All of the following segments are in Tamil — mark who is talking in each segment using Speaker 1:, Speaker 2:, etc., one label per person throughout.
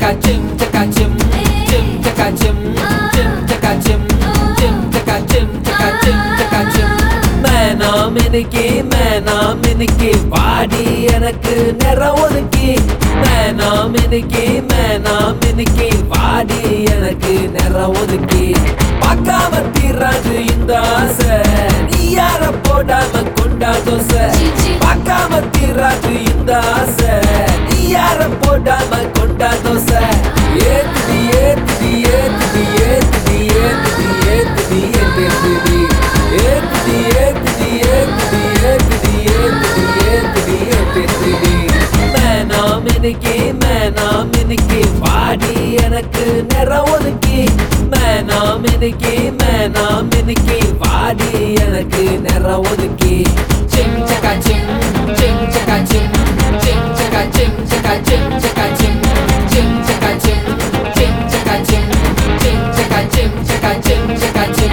Speaker 1: chaka chim chaka chim chim chaka chim chim chaka chim chim chaka chim chaka chim chaka chim மேனா மினுக்கி மேனா மினுக்கி பாடி எனக்கு நிற ஒதுக்கி மேனா மினுக்கி மேனா மினுக்கி பாடி எனக்கு நிற ஒதுக்கி பார்க்காம தீராது இந்த ஆசை நீ யார போடாம கொண்டா தோசை பார்க்காம தீராது இந்த ஆசை நீ யார போடாம கொண்டா தோசை ஏத்துடி ஏத்துடி ஏத்துடி ஏத்துடி ஏத்துடி ஏத்துடி ஏத்துடி ஏத்துடி ஏத்துடி ஏத்துடி ஏத்துடி ஏத்துடி ஏத்துடி ஏத்துடி மேனா மினுக்கி மேனா மினுக்கி பாடி எனக்கு நிற ஒதுக்கி மேனா மினுக்கி மேனா மினுக்கி பாடி எனக்கு நிற ஒதுக்கி சிம் சக்கா சிம் சிம் சக்கா சிம் சிம் சக்கா சிம் சக்கா சிம் சக்கா சிம் சிம் சக்கா சிம் சிம் சக்கா சிம் சிம் சக்கா சிம் சக்கா சிம் சக்கா சிம்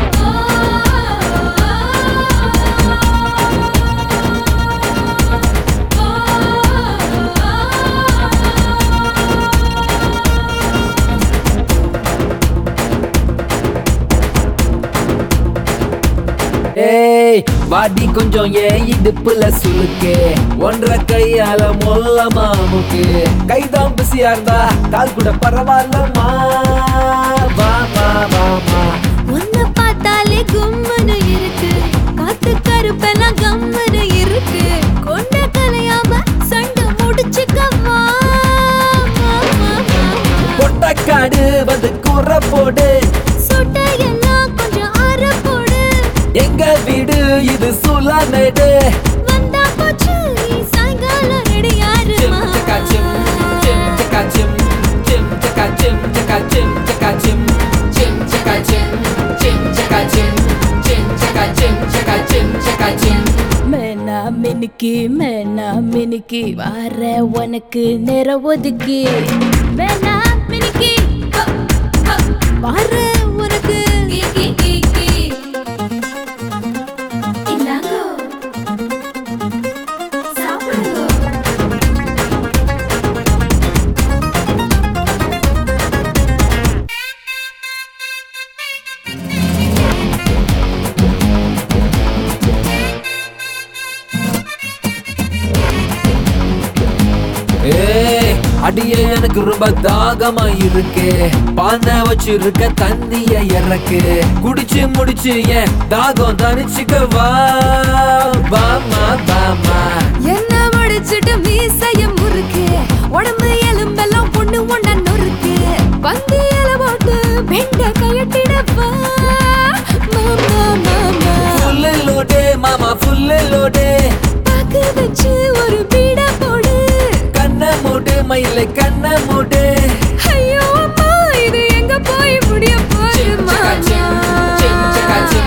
Speaker 1: ஏய் வாடி கொஞ்சம் ஏன் இடுப்புல சுளுக்கு ஒன்றரை கையால மொல்லமா முக்கு கைதான் பிஸியா இருந்தா கால் கூட பரவாயில்லம்மா வா வா வா வா
Speaker 2: உன்னை பார்த்தாலே கும்முன்னு இருக்கு காத்து கருப்பெல்லாம் கம்முன்னு இருக்கு கொண்ட கலையாம சண்டை முடிச்சுக்கவா
Speaker 1: பொட்டக்காடு வந்து கூற போடு
Speaker 2: சொட்டையெல்லாம் கொஞ்சம் ஆற போடு
Speaker 1: எங்க வீடு இது சுலானேடு
Speaker 2: வந்தா போச்சு நீ சாயங்காலம் ரெடி
Speaker 1: சிம் சக்கா சிம் சிம் சக்கா சிம் சிம் சக்கா சிம் சக்கா சிம் சக்கா சிம் சிம் சக்கா சிம் சிம் சக்கா சிம் சிம் சக்கா சிம் சக்கா சிம் சக்கா சிம்
Speaker 2: மேனா மினுக்கி மேனா மினுக்கி வார உனக்கு நிற ஒதுக்கி மேனா மினுக்கி வார உனக்கு
Speaker 1: ஏய் அடியே எனக்கு ரொம்ப தாகமா இருக்கு பானை வச்சிருக்க தண்ணிய இறக்கு குடிச்சு முடிச்சு ஏன் தாகம் தனிச்சுக்க வா வாமா வாமா
Speaker 2: என்ன முடிச்சிட்டு மீசைய முறுக்கு உடம்பு எலும்பெல்லாம் பொண்ணு ஒண்ணா நொறுக்கு பந்தி இல போட்டு பெண்ட கையட்டிடப்பா மாமா மாமா
Speaker 1: ஃபுல்லு லோடே மாமா ஃபுல்லு லோடே
Speaker 2: பாக்கு வச்சு ஒரு பீட போடு
Speaker 1: கண்ண மூடு மயில கண்ண மூடு
Speaker 2: ஐயோ அம்மா இது எங்க போய் முடிய போகுது மாமா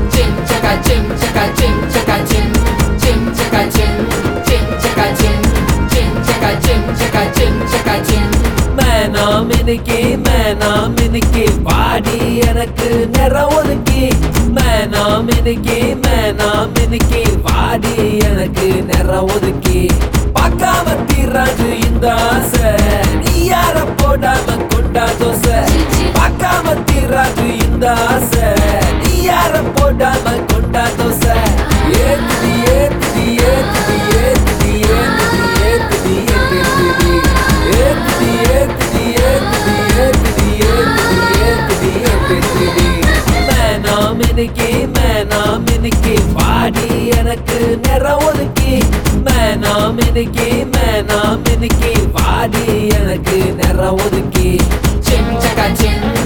Speaker 1: மேனா மினுக்கி மேனா மினுக்கி பாடி எனக்கு நிற ஒதுக்கி மேனா மினுக்கி மேனா மினுக்கி பாடி எனக்கு நிற ஒதுக்கி பார்க்காம தீராது இந்த ஆசை நீ யார போடாம கொண்டா தோசை பார்க்காம தீராது இந்த ஆசை நீ யார போடாம கொண்டா தோசை ஏத்துடி ஏத்துடி ஏத்துடி ஏத்துடி ஏத்துடி ஏத்துடி ஏத்துடி ஏத்துடி ஏத்துடி ஏத்துடி ஏத்துடி ஏத்துடி ஏத்துடி ஏத்துடி மேனா மினுக்கி மேனா மினுக்கி பாடி எனக்கு நிற ஒதுக்கி மேனா மினுக்கி மேனா மினுக்கி பாடி எனக்கு நிற ஒதுக்கி சிம் சக்கா சிம்